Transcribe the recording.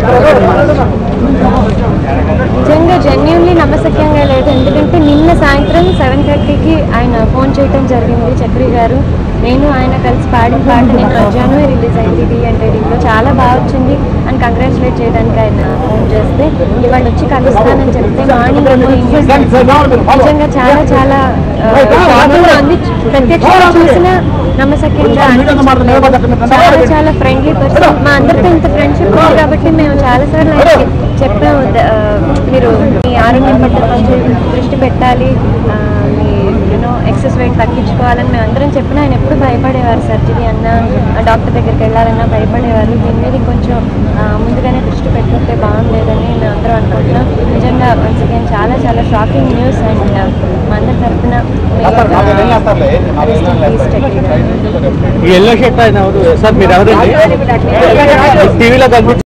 నిజంగా జెన్యున్లీ నమ్మశక్యంగా లేదు ఎందుకంటే నిన్న సాయంత్రం సెవెన్ థర్టీకి ఆయన ఫోన్ చేయడం జరిగింది చక్రి గారు నేను ఆయన కలిసి పాడిన పాట నేను జనవరి రిలీజ్ అయింది డి అంటే డీలో చాలా బాగా వచ్చింది అని కంగ్రాచులేట్ చేయడానికి ఆయన ఫోన్ చేస్తే ఇవాళ వచ్చి కలుస్తానని చెప్తే మార్నింగ్ నిజంగా చాలా చాలా షాకింగ్ ఉంది ప్రత్యక్షంగా చూసిన నమ్మశక్యంగా అనిపించట్లేదు. చాలా చాలా ఫ్రెండ్లీ పర్సన్ మా అందరితో ఇంత ఫ్రెండ్షిప్ ఉంది కాబట్టి మేము చాలా సార్లు ఆయనకి చెప్పాము ద- ఆ, మీరు మీ ఆరోగ్యం పట్ల కొంచెం దృష్టి పెట్టాలి ఆ, మీ యూనో ఎక్సెస్ వెయిట్ తగ్గించుకోవాలని మేము అందరం చెప్పినా ఆయన ఎప్పుడు భయపడేవారు సర్జరీ అన్న డాక్టర్ దగ్గరికి వెళ్ళాలన్నా భయపడేవారు దీని మీద కొంచెం ఆ, ముందుగానే దృష్టి పెట్టుకుంటే బాగుండేదని మేము అందరం అనుకుంటున్నాం నిజంగా వన్స్ అగైన్ చాలా చాలా షాకింగ్ న్యూస్ అండ్ మా అందరి తరఫున ఈ ఎల్లో షర్ట్ ఆయన ఎవరు సార్ మీరు ఎవరండి టీవీలో కనిపించారు